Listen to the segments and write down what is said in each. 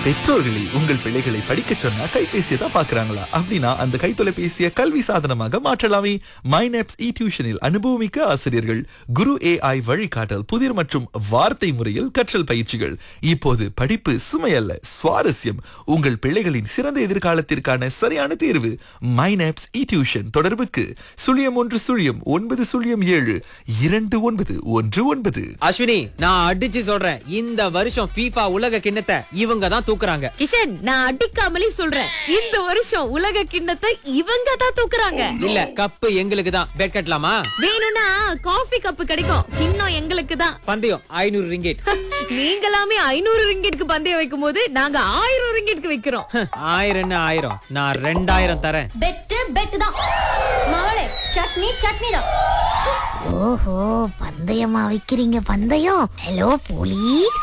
பெற்றோர்களே உங்கள் பிள்ளைகளை படிக்க சொன்னா கைபேசியை தான் பாக்குறாங்களா அப்படின்னா அந்த கைத்தொலைபேசியை கல்வி சாதனமாக மாற்றலாமே மைனப்ஸ் இ டியூஷனில் அனுபவமிக்க ஆசிரியர்கள் குரு ஏஐ வழிகாட்டல் புதிர் மற்றும் வார்த்தை முறையில் கற்றல் பயிற்சிகள் இப்போது படிப்பு சுமையல்ல சுவாரஸ்யம் உங்கள் பிள்ளைகளின் சிறந்த எதிர்காலத்திற்கான சரியான தேர்வு மைனப்ஸ் இ டியூஷன் தொடர்புக்கு சுழியம் ஒன்று சுழியம் ஒன்பது சுழியம் ஏழு இரண்டு ஒன்பது ஒன்று ஒன்பது அஸ்வினி நான் அடிச்சு சொல்றேன் இந்த வருஷம் FIFA உலக கிண்ணத்தை இவங்க தான் தூக்குறாங்க கிஷன் நான் அடிக்காமலே சொல்றேன் இந்த வருஷம் உலக கிண்ணத்தை இவங்க தான் தூக்குறாங்க இல்ல கப்பு எங்களுக்கு தான் பெட் கட்டலாமா வேணும்னா காஃபி கப் கிடைக்கும் கிண்ணம் எங்களுக்கு தான் பந்தயம் ஐநூறு ரிங்கெட் நீங்களாமே ஐநூறு ரிங்கெட்க்கு பந்தயம் வைக்கும் போது நாங்க ஆயிரம் ரிங்கெட்க்கு வைக்கிறோம் ஆயிரம் என்ன ஆயிரம் நான் ரெண்டாயிரம் தரேன் பெட்டு பெட்டு தான் மகளே சட்னி சட்னி தான் ஓஹோ பந்தயமா வைக்கிறீங்க பந்தயம் ஹலோ போலீஸ்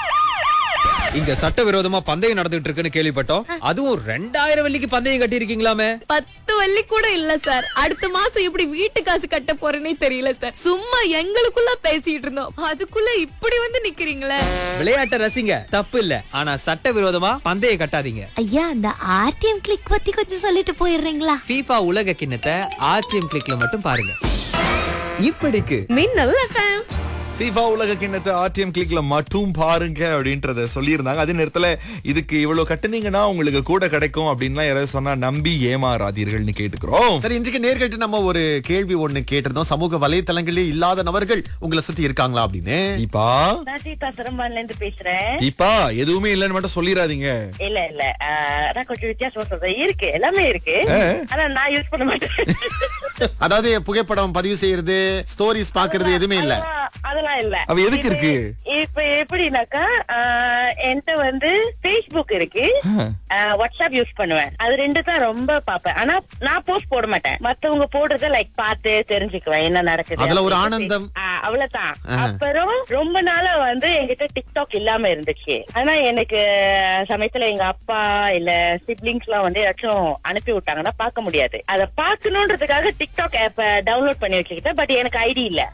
இங்க சட்டவிரோதமா பந்தயம் நடந்துட்டு இருக்குன்னு கேள்விப்பட்டோம் அதுவும் ரெண்டாயிரம் வெள்ளிக்கு பந்தயம் கட்டி இருக்கீங்களாமே பத்து வள்ளி கூட இல்ல சார் அடுத்த மாசம் எப்படி வீட்டு காசு கட்ட போறேனே தெரியல சார் சும்மா எங்களுக்குள்ள பேசிட்டு இருந்தோம் அதுக்குள்ள இப்படி வந்து நிக்கிறீங்களே விளையாட்டை ரசிங்க தப்பு இல்ல ஆனா சட்டவிரோதமா பந்தயம் கட்டாதீங்க ஐயா அந்த ஆர்டிஎம் கிளிக் பத்தி கொஞ்சம் சொல்லிட்டு போயிடுறீங்களா FIFA உலக கிண்ணத்தை ஆர்டிஎம் கிளிக்ல மட்டும் பாருங்க இப்படிக்கு மின்னல் எஃப்எம் FIFA உலக கிண்ணத்தை ஆர்டிஎம் கிளிக்ல மட்டும் பாருங்க அப்படின்றத சொல்லியிருந்தாங்க அதே நேரத்துல இதுக்கு இவ்வளவு கட்டுனீங்கன்னா உங்களுக்கு கூட கிடைக்கும் அப்படின்லாம் யாராவது சொன்னா நம்பி ஏமாறாதீர்கள்னு கேட்டுக்கிறோம் சரி இன்றைக்கு நேர்கிட்ட நம்ம ஒரு கேள்வி ஒண்ணு கேட்டிருந்தோம் சமூக வலைத்தளங்களில் இல்லாத நபர்கள் உங்களை சுத்தி இருக்காங்களா அப்படின்னு தீபா நான் சீதா சிரம்பான்ல இருந்து பேசுறேன் தீபா எதுவுமே இல்லைன்னு மட்டும் சொல்லிடாதீங்க இல்ல இல்ல ஆஹ், நான் கொஞ்சம் வித்தியாசமா சொல்றேன் இருக்கு எல்லாமே இருக்கு ஆனா நான் யூஸ் பண்ண மாட்டேன் அதாவது புகைப்படம் பதிவு செய்யறது ஸ்டோரிஸ் பாக்குறது எதுவுமே இல்ல அதெல்லாம் அதெல்லாம் இல்ல அவ எதுக்கு இருக்கு? இப்ப எப்படின்னாக்கா ஆஹ், என்கிட்ட வந்து Facebook இருக்கு ஆஹ், வாட்ஸ்அப் யூஸ் பண்ணுவேன் அது ரெண்டு தான் ரொம்ப பாப்பேன் ஆனா நான் போஸ்ட் போட மாட்டேன் மத்தவங்க போடுறத லைக் பார்த்து தெரிஞ்சுக்குவேன் என்ன நடக்குது அதுல ஒரு அப்படின்னு ஆனந்தம். ஆஹ், அவ்வளவுதான் அப்புறம் ரொம்ப நாளா வந்து என்கிட்ட டிக்டாக் இல்லாம இருந்துச்சு ஆனா எனக்கு சமயத்துல எங்க அப்பா இல்ல சிப்ளிங்ஸ் எல்லாம் வந்து ஏதாச்சும் அனுப்பி விட்டாங்கன்னா பார்க்க முடியாது அத பாக்கணும்ன்றதுக்காக டிக்டாக் ஆப்ப டவுன்லோட் பண்ணி வச்சுக்கிட்டேன் பட் எனக்கு ஐடி இல்ல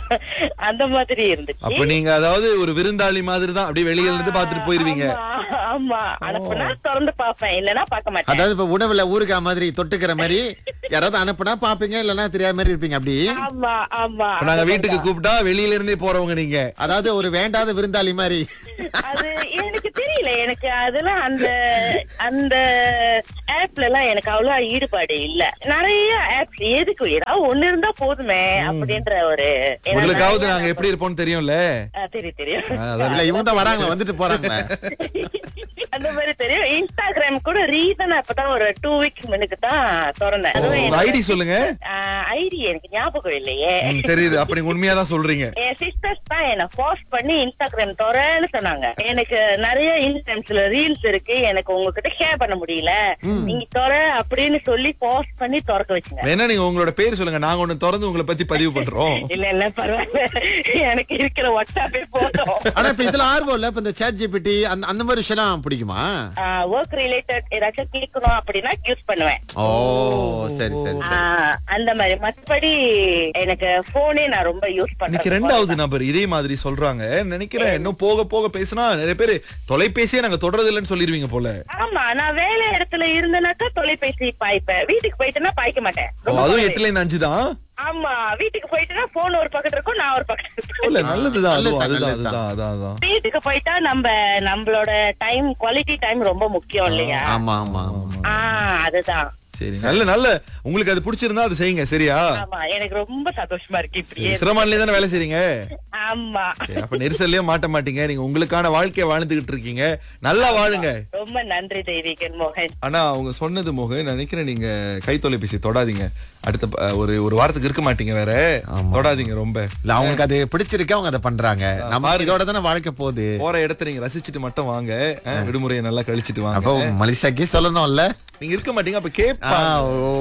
அந்த மாதிரி இருந்துச்சு அப்ப நீங்க அதாவது ஒரு விருந்தாளி மாதிரி தான் அப்படியே வெளியில இருந்து பாத்துட்டு போயிருவீங்க ஆமா, ஆமா அனுப்புனா திறந்து பாப்பேன் இல்லனா பார்க்க மாட்டேன் அதாவது இப்ப உணவுல ஊறுகாய் மாதிரி தொட்டுக்கிற மாதிரி யாராவது அனுப்புனா பாப்பீங்க இல்லன்னா தெரியாத மாதிரி இருப்பீங்க அப்படி ஆமா ஆமா இப்ப நாங்க வீட்டுக்கு கூப்பிட்டா வெளியில இருந்தே போறவங்க நீங்க அதாவது ஒரு வேண்டாத விருந்தாளி மாதிரி அது எனக்கு தெரியல எனக்கு அதெல்லாம் அந்த அந்த ஆப்ல எல்லாம் எனக்கு அவ்வளவு ஈடுபாடு இல்ல நிறைய ஆப்ஸ் எதுக்கு ஏதாவது ஒண்ணு இருந்தா போதுமே அப்படின்ற ஒரு ஏன்னா உங்களுக்காவது நிறைய- நாங்க எப்படி இருப்போம்னு தெரியும்ல ஆ, தெரியும் தெரியும் இல்ல இவங்க தான் வராங்க வந்துட்டு போறாங்க அந்த மாதிரி தெரியும் இன்ஸ்டாகிராம் கூட ரீசனா இப்பதான் ஒரு டூ வீக்ஸ் முன்னுக்கு தான் திறந்தேன் அதுவும் உங்க ஐடி சொல்லுங்க ஐடி எனக்கு ஞாபகம் இல்லையே ம், தெரியுது அப்ப நீங்க உண்மையா தான் சொல்றீங்க என் சிஸ்டர்ஸ் தான் என்ன ஃபோர்ஸ் பண்ணி இன்ஸ்டாகிராம் தரேன்னு சொன்னாங்க எனக்கு நிறைய இன்ஸ்டாகிராம்ஸ்ல ரீல்ஸ் இருக்கு எனக்கு உங்ககிட்ட ஷேர் பண்ண முடியல நீங்க தர அப்படின்னு சொல்லி ஃபோர்ஸ் பண்ணி திறக்க வச்சுங்க வேணா நீங்க உங்களோட பேர் சொல்லுங்க நாங்க ஒண்ணு திறந்து உங்களை பத்தி பதிவு பண்றோம் இல்ல இல்ல பரவாயில்ல எனக்கு இருக்கிற வாட்ஸ்அப்பே போதும் ஆனா இப்ப இதுல ஆர்வம் இல்ல இப்ப இந்த சேட் ஜிபிடி அந்த அந்த மாதிரி விஷயம் பிடிக்குமா ஒர்க் ரிலேட்டட் ஏதாச்சும் கேட்கணும் அப்படின்னா யூஸ் பண்ணுவேன் ஓ சரி சரி சரி ஆஹ் அந்த மாதிரி மத்தபடி எனக்கு போனே நான் ரொம்ப யூஸ் இன்னைக்கு பண்றேன் ரெண்டாவது நபர் இதே மாதிரி சொல்றாங்க நினைக்கிறேன் இன்னும் போக போக பேசினா நிறைய பேர் தொலைபேசியே நாங்க தொடறது இல்லைன்னு சொல்லிருவீங்க போல ஆமா நான் வேலை இடத்துல இருந்தேனாக்கா தொலைபேசி பாய்ப்பேன் வீட்டுக்கு போயிட்டேன்னா பாய்க்க மாட்டேன் ஓ, ரொம்ப அதுவும் குறைவு. எட்டுல இருந்து அஞ்சு தான் ஆமா வீட்டுக்கு போயிட்டுனா போன் ஒரு பக்கத்துல இருக்கும் நான் ஒரு பக்கத்துல இல்ல இருப்பேன் நல்லதுதான் அதுவும் நல்லதுதான், அதுதான் அதுதான் அதான் அதான் வீட்டுக்கு போயிட்டா நம்ம நம்மளோட டைம் குவாலிட்டி டைம் ரொம்ப முக்கியம் இல்லையா ஆமா ஆமா ஆமா ஆஹ் அதுதான் சரி நல்ல நல்ல உங்களுக்கு அது பிடிச்சிருந்தா அது செய்யுங்க சரியா ஆமா எனக்கு ரொம்ப சந்தோஷமா இருக்கு இப்படியே சிரமான்லயே தானே வேலை செய்றீங்க ஆமா சரி, அப்ப நெரிசல்லயே மாட்ட மாட்டீங்க நீங்க உங்களுக்கான வாழ்க்கைய வாழ்ந்துகிட்டு இருக்கீங்க நல்லா வாழுங்க ரொம்ப நன்றி தெய்வீகன் மோகன் ஆனா அவங்க சொன்னது மோகன் நினைக்கிறேன் நீங்க கை தொலைபேசி தொடாதீங்க அடுத்த ப- ஒரு ஒரு வாரத்துக்கு இருக்க மாட்டீங்க வேற தொடாதீங்க ரொம்ப இல்ல அவங்களுக்கு அது பிடிச்சிருக்கு அவங்க அதை பண்றாங்க நம்ம இதோட தானே வாழ்க்கை போகுது போற இடத்த நீங்க ரசிச்சுட்டு மட்டும் வாங்க அஹ், விடுமுறையை நல்லா கழிச்சிட்டு அப்போ வாங்க மலிசாக்கி சொல்லணும்ல நீங்க இருக்க மாட்டீங்க அப்ப ஆ, கேப்பா ஓ